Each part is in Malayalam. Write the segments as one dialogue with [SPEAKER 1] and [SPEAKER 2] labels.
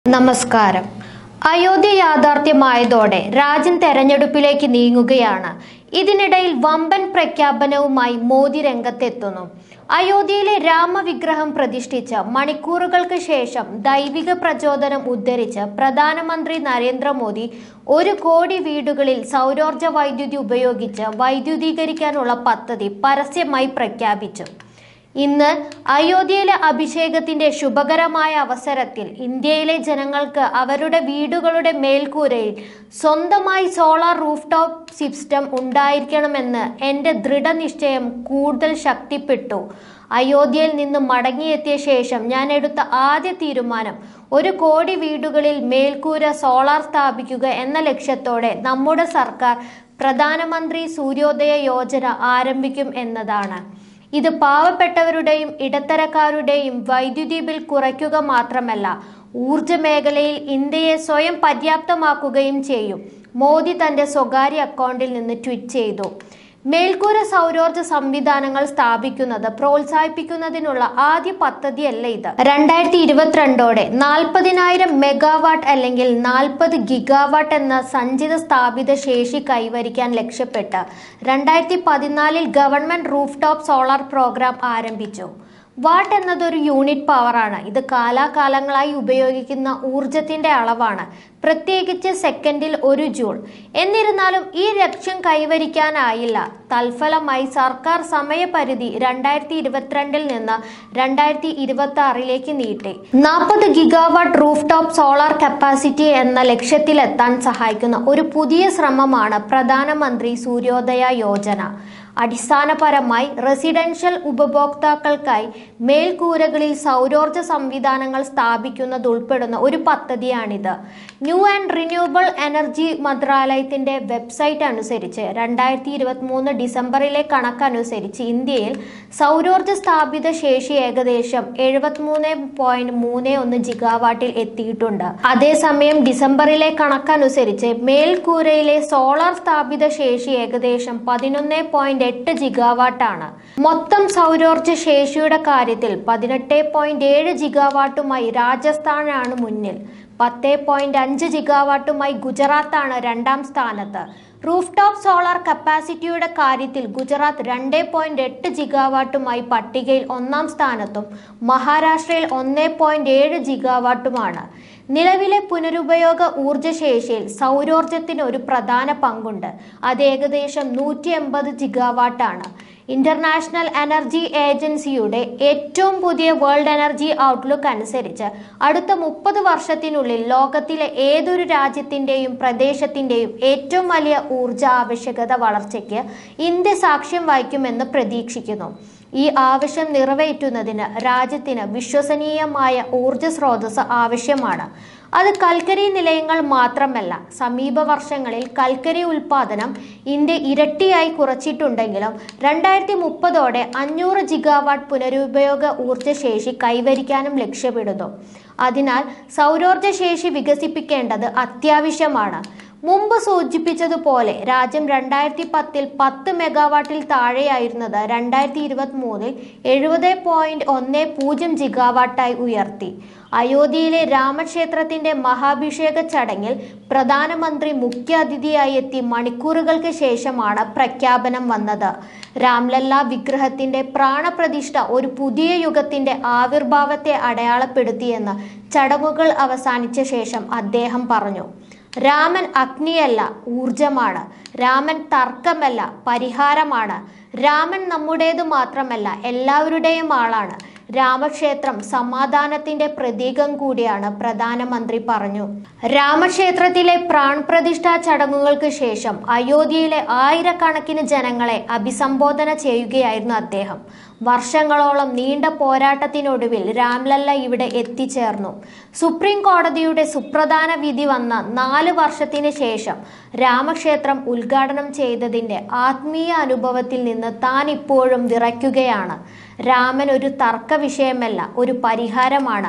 [SPEAKER 1] നമസ്കാരം അയോധ്യ യാഥാർത്ഥ്യമായതോടെ രാജ്യം തെരഞ്ഞെടുപ്പിലേക്ക് നീങ്ങുകയാണ് ഇതിനിടയിൽ വമ്പൻ പ്രഖ്യാപനവുമായി മോദി രംഗത്തെത്തുന്നു അയോധ്യയിലെ രാമവിഗ്രഹം പ്രതിഷ്ഠിച്ച് മണിക്കൂറുകൾക്ക് ശേഷം ദൈവിക പ്രചോദനം ഉദ്ധരിച്ച് പ്രധാനമന്ത്രി നരേന്ദ്രമോദി ഒരു കോടി വീടുകളിൽ സൗരോർജ വൈദ്യുതി ഉപയോഗിച്ച് വൈദ്യുതീകരിക്കാനുള്ള പദ്ധതി പരസ്യമായി പ്രഖ്യാപിച്ചു ഇന്ന് അയോധ്യയിലെ അഭിഷേകത്തിന്റെ ശുഭകരമായ അവസരത്തിൽ ഇന്ത്യയിലെ ജനങ്ങൾക്ക് അവരുടെ വീടുകളുടെ മേൽക്കൂരയിൽ സ്വന്തമായി സോളാർ റൂഫ് ടോപ്പ് സിസ്റ്റം ഉണ്ടായിരിക്കണമെന്ന് എൻ്റെ ദൃഢനിശ്ചയം കൂടുതൽ ശക്തിപ്പെട്ടു അയോധ്യയിൽ നിന്ന് മടങ്ങിയെത്തിയ ശേഷം ഞാൻ എടുത്ത ആദ്യ തീരുമാനം ഒരു കോടി വീടുകളിൽ മേൽക്കൂര സോളാർ സ്ഥാപിക്കുക എന്ന ലക്ഷ്യത്തോടെ നമ്മുടെ സർക്കാർ പ്രധാനമന്ത്രി സൂര്യോദയ യോജന ആരംഭിക്കും എന്നതാണ് ഇത് പാവപ്പെട്ടവരുടെയും ഇടത്തരക്കാരുടെയും വൈദ്യുതി ബിൽ കുറയ്ക്കുക മാത്രമല്ല ഊർജ മേഖലയിൽ ഇന്ത്യയെ സ്വയം പര്യാപ്തമാക്കുകയും ചെയ്യും മോദി തന്റെ സ്വകാര്യ അക്കൗണ്ടിൽ നിന്ന് ട്വീറ്റ് ചെയ്തു മേൽക്കൂര സൗരോർജ സംവിധാനങ്ങൾ സ്ഥാപിക്കുന്നത് പ്രോത്സാഹിപ്പിക്കുന്നതിനുള്ള ആദ്യ പദ്ധതിയല്ല ഇത് രണ്ടായിരത്തി ഇരുപത്തിരണ്ടോടെ നാൽപ്പതിനായിരം മെഗാവാട്ട് അല്ലെങ്കിൽ നാൽപ്പത് ഗിഗാവാട്ട് എന്ന സഞ്ചിത സ്ഥാപിത ശേഷി കൈവരിക്കാൻ ലക്ഷ്യപ്പെട്ട് രണ്ടായിരത്തി പതിനാലിൽ government rooftop solar program ആരംഭിച്ചു വാട്ട് എന്നതൊരു യൂണിറ്റ് പവറാണ് ഇത് കാലാകാലങ്ങളായി ഉപയോഗിക്കുന്ന ഊർജത്തിന്റെ അളവാണ് പ്രത്യേകിച്ച് സെക്കൻഡിൽ ഒരു ജൂൾ എന്നിരുന്നാലും ഈ ലക്ഷ്യം കൈവരിക്കാനായില്ല തൽഫലമായി സർക്കാർ സമയപരിധി രണ്ടായിരത്തി ഇരുപത്തിരണ്ടിൽ നിന്ന് രണ്ടായിരത്തി ഇരുപത്തി ആറിലേക്ക് നീട്ടി നാൽപ്പത് gigawatt rooftop solar capacity എന്ന ലക്ഷ്യത്തിലെത്താൻ സഹായിക്കുന്ന ഒരു പുതിയ ശ്രമമാണ് പ്രധാനമന്ത്രി സൂര്യോദയ യോജന അടിസ്ഥാനപരമായി റെസിഡൻഷ്യൽ ഉപഭോക്താക്കൾക്കായി മേൽക്കൂരകളിൽ സൗരോർജ സംവിധാനങ്ങൾ സ്ഥാപിക്കുന്നത് ഉൾപ്പെടുന്ന ഒരു പദ്ധതിയാണിത് ന്യൂ ആൻഡ് റിന്യൂവബിൾ എനർജി മന്ത്രാലയത്തിന്റെ വെബ്സൈറ്റ് അനുസരിച്ച് രണ്ടായിരത്തി ഇരുപത്തി മൂന്ന് ഡിസംബറിലെ കണക്കനുസരിച്ച് ഇന്ത്യയിൽ സൗരോർജ സ്ഥാപിത ശേഷി ഏകദേശം എഴുപത്തിമൂന്ന് പോയിന്റ് മൂന്ന് ഒന്ന് ജിഗാവാട്ടിൽ എത്തിയിട്ടുണ്ട് അതേസമയം ഡിസംബറിലെ കണക്കനുസരിച്ച് മേൽക്കൂരയിലെ സോളാർ സ്ഥാപിത ശേഷി ഏകദേശം പതിനൊന്ന് പോയിന്റ് എട്ട് ജിഗാവാട്ടാണ് മൊത്തം സൗരോർജ ശേഷിയുടെ കാര്യത്തിൽ പതിനെട്ട് പോയിന്റ് ഏഴ് ജിഗാവാട്ടുമായി രാജസ്ഥാനാണ് മുന്നിൽ പത്ത് പോയിന്റ് അഞ്ച് ജിഗാവാട്ടുമായി ഗുജറാത്താണ് രണ്ടാം സ്ഥാനത്ത് റൂഫ് ടോപ്പ് സോളാർ കപ്പാസിറ്റിയുടെ കാര്യത്തിൽ ഗുജറാത്ത് രണ്ട് പോയിന്റ് എട്ട് ജിഗാവാട്ടുമായി പട്ടികയിൽ ഒന്നാം സ്ഥാനത്തും മഹാരാഷ്ട്രയിൽ ഒന്ന് പോയിന്റ് ഏഴ് ജിഗാവാട്ടുമാണ് നിലവിലെ പുനരുപയോഗ ഊർജ്ജശേഷിയിൽ സൗരോർജത്തിന് ഒരു പ്രധാന പങ്കുണ്ട് അത് ഏകദേശം നൂറ്റി എൺപത് ജിഗാവാട്ടാണ് ഇന്റർനാഷണൽ എനർജി ഏജൻസിയുടെ ഏറ്റവും പുതിയ വേൾഡ് എനർജി ഔട്ട്ലുക്ക് അനുസരിച്ച് അടുത്ത മുപ്പത് വർഷത്തിനുള്ളിൽ ലോകത്തിലെ ഏതൊരു രാജ്യത്തിന്റെയും പ്രദേശത്തിന്റെയും ഏറ്റവും വലിയ ഊർജ ആവശ്യകത വളർച്ചയ്ക്ക് ഇന്ത്യ സാക്ഷ്യം വഹിക്കുമെന്ന് പ്രതീക്ഷിക്കുന്നു ഈ ആവശ്യം നിറവേറ്റുന്നതിന് രാജ്യത്തിന് വിശ്വസനീയമായ ഊർജ സ്രോതസ് ആവശ്യമാണ് അത് കൽക്കരി നിലയങ്ങൾ മാത്രമല്ല സമീപ വർഷങ്ങളിൽ കൽക്കരി ഉൽപാദനം ഇന്ത്യ ഇരട്ടിയായി കുറച്ചിട്ടുണ്ടെങ്കിലും രണ്ടായിരത്തി മുപ്പതോടെ അഞ്ഞൂറ് ജിഗാവാട്ട് പുനരുപയോഗ ഊർജ്ജശേഷി കൈവരിക്കാനും ലക്ഷ്യമിടുന്നു അതിനാൽ സൗരോർജ്ജ ശേഷി വികസിപ്പിക്കേണ്ടത് അത്യാവശ്യമാണ് മുമ്പ് സൂചിപ്പിച്ചതുപോലെ രാജ്യം രണ്ടായിരത്തി പത്തിൽ പത്ത് മെഗാവാട്ടിൽ താഴെയായിരുന്നത് രണ്ടായിരത്തി ഇരുപത്തി മൂന്നിൽ എഴുപത് പോയിന്റ് ഒന്ന് പൂജ്യം ജിഗാവാട്ടായി ഉയർത്തി അയോധ്യയിലെ രാമക്ഷേത്രത്തിന്റെ മഹാഭിഷേക ചടങ്ങിൽ പ്രധാനമന്ത്രി മുഖ്യാതിഥിയായി എത്തി മണിക്കൂറുകൾക്ക് ശേഷമാണ് പ്രഖ്യാപനം വന്നത് രാംലല്ല വിഗ്രഹത്തിന്റെ പ്രാണപ്രതിഷ്ഠ ഒരു പുതിയ യുഗത്തിന്റെ ആവിർഭാവത്തെ അടയാളപ്പെടുത്തിയെന്ന് ചടങ്ങുകൾ അവസാനിച്ച ശേഷം അദ്ദേഹം പറഞ്ഞു രാമൻ അഗ്നിയല്ല ഊർജമാണ് രാമൻ തർക്കമല്ല പരിഹാരമാണ് രാമൻ നമ്മുടേത് മാത്രമല്ല എല്ലാവരുടെയും ആളാണ് രാമക്ഷേത്രം സമാധാനത്തിന്റെ പ്രതീകം കൂടിയാണ് പ്രധാനമന്ത്രി പറഞ്ഞു രാമക്ഷേത്രത്തിലെ പ്രാൺപ്രതിഷ്ഠാ ചടങ്ങുകൾക്ക് ശേഷം അയോധ്യയിലെ ആയിരക്കണക്കിന് ജനങ്ങളെ അഭിസംബോധന ചെയ്യുകയായിരുന്നു അദ്ദേഹം വർഷങ്ങളോളം നീണ്ട പോരാട്ടത്തിനൊടുവിൽ രാംലല്ല ഇവിടെ എത്തിച്ചേർന്നു സുപ്രീം കോടതിയുടെ സുപ്രധാന വിധി വന്ന നാല് വർഷത്തിന് ശേഷം രാമക്ഷേത്രം ഉദ്ഘാടനം ചെയ്തതിന്റെ ആത്മീയ അനുഭവത്തിൽ നിന്ന് താൻ ഇപ്പോഴും വിറയ്ക്കുകയാണ് രാമൻ ഒരു തർക്ക വിഷയമല്ല ഒരു പരിഹാരമാണ്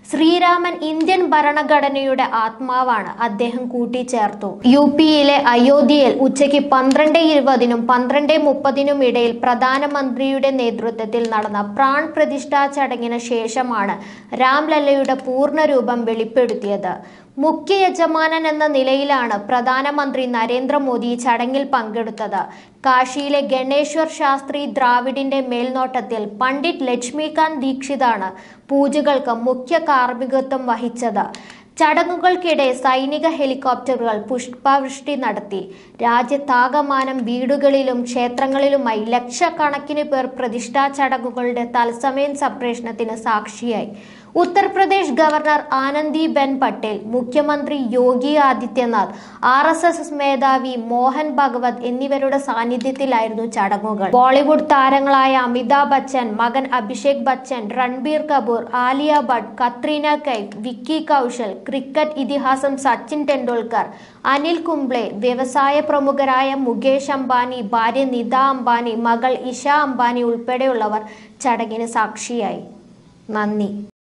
[SPEAKER 1] ശ്രീരാമൻ ഇന്ത്യൻ ഭരണഘടനയുടെ ആത്മാവാണ് അദ്ദേഹം കൂട്ടിച്ചേർത്തു യു പിയിലെ അയോധ്യയിൽ ഉച്ചയ്ക്ക് പന്ത്രണ്ട് ഇരുപതിനും പന്ത്രണ്ട് മുപ്പതിനും ഇടയിൽ പ്രധാനമന്ത്രിയുടെ നേതൃത്വത്തിൽ നടന്ന പ്രാൺ പ്രതിഷ്ഠാ ചടങ്ങിന് ശേഷമാണ് രാംലല്ലയുടെ പൂർണ്ണരൂപം വെളിപ്പെടുത്തിയത് മുഖ്യ യജമാനൻ എന്ന നിലയിലാണ് പ്രധാനമന്ത്രി നരേന്ദ്രമോദി ചടങ്ങിൽ പങ്കെടുത്തത് കാശിയിലെ ഗണേശ്വർ ശാസ്ത്രി ദ്രാവിഡിന്റെ മേൽനോട്ടത്തിൽ പണ്ഡിറ്റ് ലക്ഷ്മികാന്ത് ദീക്ഷിതാണ് പൂജകൾക്ക് മുഖ്യ കാർമ്മികത്വം വഹിച്ചത് ചടങ്ങുകൾക്കിടെ സൈനിക ഹെലികോപ്റ്ററുകൾ പുഷ്പവൃഷ്ടി നടത്തി രാജ്യത്താകമാനം വീടുകളിലും ക്ഷേത്രങ്ങളിലുമായി ലക്ഷക്കണക്കിന് പേർ പ്രതിഷ്ഠാ ചടങ്ങുകളുടെ തത്സമയം സംപ്രേഷണത്തിന് സാക്ഷിയായി ഉത്തർപ്രദേശ് ഗവർണർ ആനന്ദിബെൻ പട്ടേൽ മുഖ്യമന്ത്രി Yogi Adityanath R S S മേധാവി മോഹൻ ഭഗവത് എന്നിവരുടെ സാന്നിധ്യത്തിലായിരുന്നു ചടങ്ങുകൾ ബോളിവുഡ് താരങ്ങളായ അമിതാഭ് ബച്ചൻ മകൻ അഭിഷേക് ബച്ചൻ രൺബീർ കപൂർ ആലിയ ഭട്ട് കത്രീന കൈഫ് വിക്കി കൗശൽ ക്രിക്കറ്റ് ഇതിഹാസം സച്ചിൻ ടെണ്ടുൽക്കർ അനിൽ കുംബ്ലെ വ്യവസായ പ്രമുഖരായ മുകേഷ് അംബാനി ഭാര്യ നിത അംബാനി മകൾ ഇഷ അംബാനി ഉൾപ്പെടെയുള്ളവർ ചടങ്ങിന് സാക്ഷിയായി നന്ദി